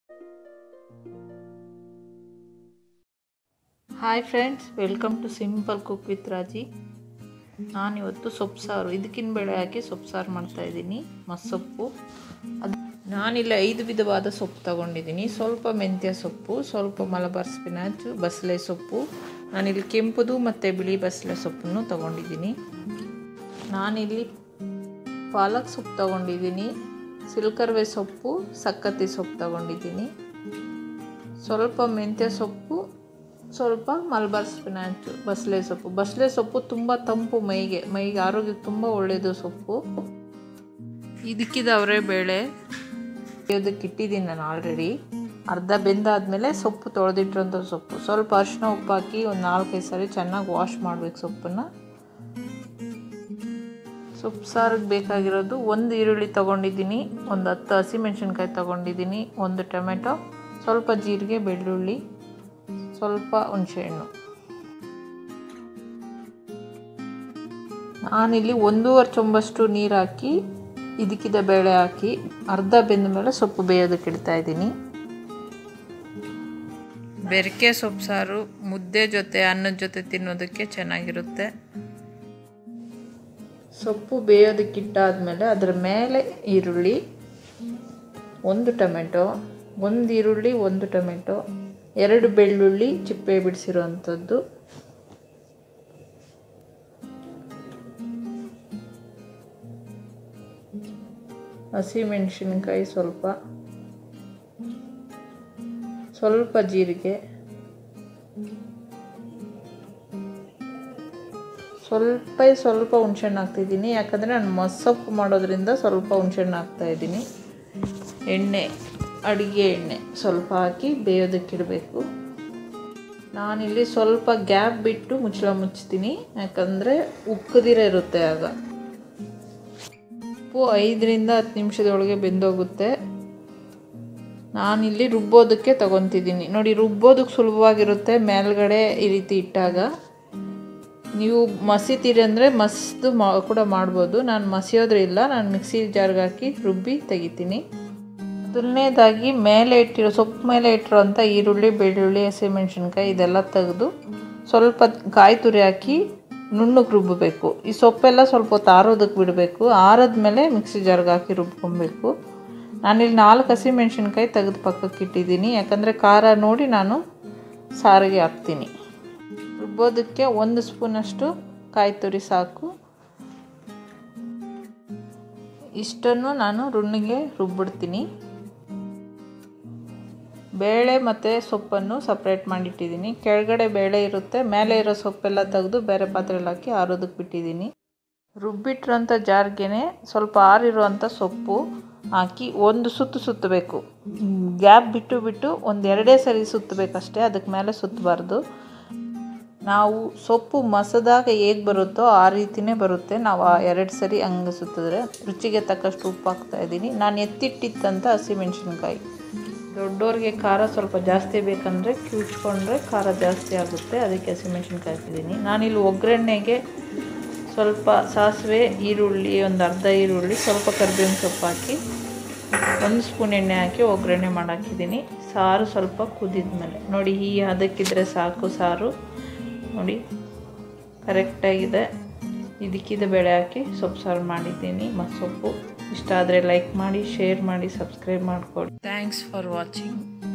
hi friends welcome to simple cook with Raji ನಾನಿವತ್ತು ಸೊಪ್ಪು ಸಾರು ಇದಕ್ಕಿನ ಬೇಳೆ ಹಾಕಿ ಸೊಪ್ಪು ಸಾರು ಮಾಡ್ತಾಯಿದ್ದೀನಿ ಮಸ್ಸೊಪ್ಪು ಅದು ನಾನಿಲ್ಲಿ ಐದು ವಿಧವಾದ ಸೊಪ್ಪು ತಗೊಂಡಿದ್ದೀನಿ ಸ್ವಲ್ಪ ಮೆಂತ್ಯ ಸೊಪ್ಪು ಸ್ವಲ್ಪ ಮಲಬಾರ್ ಸ್ಪಿನಾಚ್ ಬಸಳೆ ಸೊಪ್ಪು ನಾನಿಲ್ಲಿ ಕೆಂಪುದು ಮತ್ತು ಬಿಳಿ ಬಸಳೆ ಸೊಪ್ಪನ್ನು ತಗೊಂಡಿದ್ದೀನಿ ನಾನಿಲ್ಲಿ ಪಾಲಕ್ ಸೊಪ್ಪು ತಗೊಂಡಿದ್ದೀನಿ ಸಿಲ್ಕರ್ವೆ ಸೊಪ್ಪು ಸಕ್ಕತ್ತಿ ಸೊಪ್ಪು ತಗೊಂಡಿದ್ದೀನಿ ಸ್ವಲ್ಪ ಮೆಂತ್ಯ ಸೊಪ್ಪು ಸ್ವಲ್ಪ ಮಲ್ಬಾರ್ ಸ್ಪಿನಾಚ್ ಬಸಳೆ ಸೊಪ್ಪು ಬಸಳೆ ಸೊಪ್ಪು ತುಂಬ ತಂಪು ಮೈಗೆ ಮೈಗೆ ಆರೋಗ್ಯಕ್ಕೆ ತುಂಬ ಒಳ್ಳೆಯದು ಸೊಪ್ಪು ಇದಕ್ಕಿದವರೆ ಬೇಳೆ ಇದಕ್ಕೆ ಇಟ್ಟಿದ್ದೀನಿ ನಾನು ಆಲ್ರೆಡಿ ಅರ್ಧ ಬೆಂದಾದಮೇಲೆ ಸೊಪ್ಪು ತೊಳೆದಿಟ್ಟಿರೋಂಥ ಸೊಪ್ಪು ಸ್ವಲ್ಪ ಅರಿಶಿನ ಉಪ್ಪು ಹಾಕಿ ಒಂದು ನಾಲ್ಕೈದು ಸಾರಿ ಚೆನ್ನಾಗಿ ವಾಶ್ ಮಾಡಬೇಕು ಸೊಪ್ಪನ್ನು ಸೊಪ್ಪು ಸಾರಿಗೆ ಬೇಕಾಗಿರೋದು ಒಂದು ಈರುಳ್ಳಿ ತೊಗೊಂಡಿದ್ದೀನಿ ಒಂದು ಹತ್ತು ಹಸಿಮೆಣ್ಸಿನ್ಕಾಯಿ ತೊಗೊಂಡಿದ್ದೀನಿ ಒಂದು ಟೊಮೆಟೊ ಸ್ವಲ್ಪ ಜೀರಿಗೆ ಬೆಳ್ಳುಳ್ಳಿ ಸ್ವಲ್ಪ ಹುಣಸೆಹಣ್ಣು ನಾನಿಲ್ಲಿ ಒಂದೂವರೆ ಚೊಂಬಷ್ಟು ನೀರು ಹಾಕಿ ಇದಕ್ಕಿದ ಬೇಳೆ ಹಾಕಿ ಅರ್ಧ ಬೆಂದ ಮೇಲೆ ಸೊಪ್ಪು ಬೇಯೋದಕ್ಕೆ ಇಡ್ತಾ ಇದ್ದೀನಿ ಬೆರಕೆ ಸೊಪ್ಪು ಸಾರು ಮುದ್ದೆ ಜೊತೆ ಅನ್ನದ ಜೊತೆ ತಿನ್ನೋದಕ್ಕೆ ಚೆನ್ನಾಗಿರುತ್ತೆ ಸೊಪ್ಪು ಬೇಯೋದಕ್ಕಿಟ್ಟಾದಮೇಲೆ ಅದರ ಮೇಲೆ ಈರುಳ್ಳಿ ಒಂದು ಟೊಮೆಟೊ ಒಂದು ಈರುಳ್ಳಿ ಒಂದು ಟೊಮೆಟೊ ಎರಡು ಬೆಳ್ಳುಳ್ಳಿ ಚಿಪ್ಪೆ ಬಿಡಿಸಿರೋವಂಥದ್ದು ಹಸಿಮೆಣಸಿನ್ಕಾಯಿ ಸ್ವಲ್ಪ ಸ್ವಲ್ಪ ಜೀರಿಗೆ ಸ್ವಲ್ಪ ಸ್ವಲ್ಪ ಹುಣ್ಸೆಹಣ್ಣು ಹಾಕ್ತಿದ್ದೀನಿ ಯಾಕಂದರೆ ನಾನು ಮಸ್ಸೊಪ್ಪು ಮಾಡೋದ್ರಿಂದ ಸ್ವಲ್ಪ ಹುಣ್ಸೆಹಣ್ಣು ಹಾಕ್ತಾಯಿದ್ದೀನಿ ಎಣ್ಣೆ ಅಡುಗೆ ಎಣ್ಣೆ ಸ್ವಲ್ಪ ಹಾಕಿ ಬೇಯೋದಕ್ಕಿಡಬೇಕು ನಾನಿಲ್ಲಿ ಸ್ವಲ್ಪ ಗ್ಯಾಪ್ ಬಿಟ್ಟು ಮುಚ್ಚಳ ಮುಚ್ತೀನಿ ಯಾಕಂದರೆ ಉಕ್ಕದಿರ ಇರುತ್ತೆ ಆಗ ಉಪ್ಪು ಐದರಿಂದ ಹತ್ತು ನಿಮಿಷದೊಳಗೆ ಬೆಂದೋಗುತ್ತೆ ನಾನಿಲ್ಲಿ ರುಬ್ಬೋದಕ್ಕೆ ತಗೊತಿದ್ದೀನಿ ನೋಡಿ ರುಬ್ಬೋದಕ್ಕೆ ಸುಲಭವಾಗಿರುತ್ತೆ ಮೇಲ್ಗಡೆ ಈ ರೀತಿ ಇಟ್ಟಾಗ ನೀವು ಮಸಿತೀರಿ ಅಂದರೆ ಮಸ್ದು ಮಾ ಕೂಡ ಮಾಡ್ಬೋದು ನಾನು ಮಸಿಯೋದ್ರಿಲ್ಲ ನಾನು ಮಿಕ್ಸಿ ಜಾರ್ಗೆ ಹಾಕಿ ರುಬ್ಬಿ ತೆಗಿತೀನಿ ಮೊದಲನೇದಾಗಿ ಮೇಲೆ ಇಟ್ಟಿರೋ ಸೊಪ್ಪು ಮೇಲೆ ಇಟ್ಟಿರೋಂಥ ಈರುಳ್ಳಿ ಬೆಳ್ಳುಳ್ಳಿ ಹಸಿಮೆಣ್ಸಿನ್ಕಾಯಿ ಇದೆಲ್ಲ ತೆಗೆದು ಸ್ವಲ್ಪ ಕಾಯಿ ತುರಿ ಹಾಕಿ ನುಣ್ಣಗೆ ರುಬ್ಬಬೇಕು ಈ ಸೊಪ್ಪೆಲ್ಲ ಸ್ವಲ್ಪ ಹೊತ್ತು ಆರೋದಕ್ಕೆ ಬಿಡಬೇಕು ಆರದ್ಮೇಲೆ ಮಿಕ್ಸಿ ಜಾರ್ಗೆ ಹಾಕಿ ರುಬ್ಕೊಬೇಕು ನಾನಿಲ್ಲಿ ನಾಲ್ಕು ಹಸಿಮೆಣ್ಸಿನ್ಕಾಯಿ ತೆಗೆದು ಪಕ್ಕಕ್ಕೆ ಇಟ್ಟಿದ್ದೀನಿ ಯಾಕಂದರೆ ಖಾರ ನೋಡಿ ನಾನು ಸಾರಿಗೆ ಹಾಕ್ತೀನಿ ರುಬ್ಬೋದಕ್ಕೆ ಒಂದು ಸ್ಪೂನಷ್ಟು ಕಾಯಿ ತುರಿ ಸಾಕು ಇಷ್ಟನ್ನು ನಾನು ರುಣ್ಣಿಗೆ ರುಬ್ಬಿಡ್ತೀನಿ ಬೇಳೆ ಮತ್ತು ಸೊಪ್ಪನ್ನು ಸಪ್ರೇಟ್ ಮಾಡಿಟ್ಟಿದ್ದೀನಿ ಕೆಳಗಡೆ ಬೇಳೆ ಇರುತ್ತೆ ಮೇಲೆ ಇರೋ ಸೊಪ್ಪೆಲ್ಲ ತೆಗೆದು ಬೇರೆ ಪಾತ್ರೆಯಲ್ಲಿ ಹಾಕಿ ಆರೋದಕ್ಕೆ ಬಿಟ್ಟಿದ್ದೀನಿ ರುಬ್ಬಿಟ್ಟಿರೋಂಥ ಜಾರ್ಗೆ ಸ್ವಲ್ಪ ಆರಿರುವಂಥ ಸೊಪ್ಪು ಹಾಕಿ ಒಂದು ಸುತ್ತು ಸುತ್ತಬೇಕು ಗ್ಯಾಪ್ ಬಿಟ್ಟು ಬಿಟ್ಟು ಒಂದು ಎರಡೇ ಸರಿ ಸುತ್ತಬೇಕಷ್ಟೇ ಅದಕ್ಕೆ ಮೇಲೆ ಸುತ್ತಬಾರ್ದು ನಾವು ಸೊಪ್ಪು ಮಸದಾಗ ಹೇಗೆ ಬರುತ್ತೋ ಆ ರೀತಿಯೇ ಬರುತ್ತೆ ನಾವು ಆ ಎರಡು ಸರಿ ಹಂಗೆ ಸುತ್ತಿದ್ರೆ ರುಚಿಗೆ ತಕ್ಕಷ್ಟು ಉಪ್ಪು ಹಾಕ್ತಾಯಿದ್ದೀನಿ ನಾನು ಎತ್ತಿಟ್ಟಿತ್ತಂತ ಹಸಿಮೆಣ್ಸಿನ್ಕಾಯಿ ದೊಡ್ಡವ್ರಿಗೆ ಖಾರ ಸ್ವಲ್ಪ ಜಾಸ್ತಿ ಬೇಕಂದರೆ ಕಿವುಚ್ಕೊಂಡ್ರೆ ಖಾರ ಜಾಸ್ತಿ ಆಗುತ್ತೆ ಅದಕ್ಕೆ ಹಸಿಮೆಣ್ಸಿನ್ಕಾಯಿ ಹಾಕಿದ್ದೀನಿ ನಾನಿಲ್ಲಿ ಒಗ್ಗರಣೆಗೆ ಸ್ವಲ್ಪ ಸಾಸಿವೆ ಈರುಳ್ಳಿ ಒಂದು ಅರ್ಧ ಈರುಳ್ಳಿ ಸ್ವಲ್ಪ ಕರಿಬೇವಿನ ಸೊಪ್ಪು ಹಾಕಿ ಒಂದು ಸ್ಪೂನ್ ಎಣ್ಣೆ ಹಾಕಿ ಒಗ್ಗರಣೆ ಮಾಡಾಕಿದ್ದೀನಿ ಸಾರು ಸ್ವಲ್ಪ ಕುದಿದ ಮೇಲೆ ನೋಡಿ ಈ ಹದಕ್ಕಿದ್ರೆ ಸಾಕು ಸಾರು ನೋಡಿ ಕರೆಕ್ಟಾಗಿದೆ ಇದಕ್ಕಿದ ಬೇಳೆ ಹಾಕಿ ಸೊಪ್ಪು ಸಾರು ಮಾಡಿದ್ದೀನಿ ಮಸ್ಸೊಪ್ಪು ಇಷ್ಟ ಆದರೆ ಲೈಕ್ ಮಾಡಿ ಶೇರ್ ಮಾಡಿ ಸಬ್ಸ್ಕ್ರೈಬ್ ಮಾಡಿಕೊಡಿ ಥ್ಯಾಂಕ್ಸ್ ಫಾರ್ ವಾಚಿಂಗ್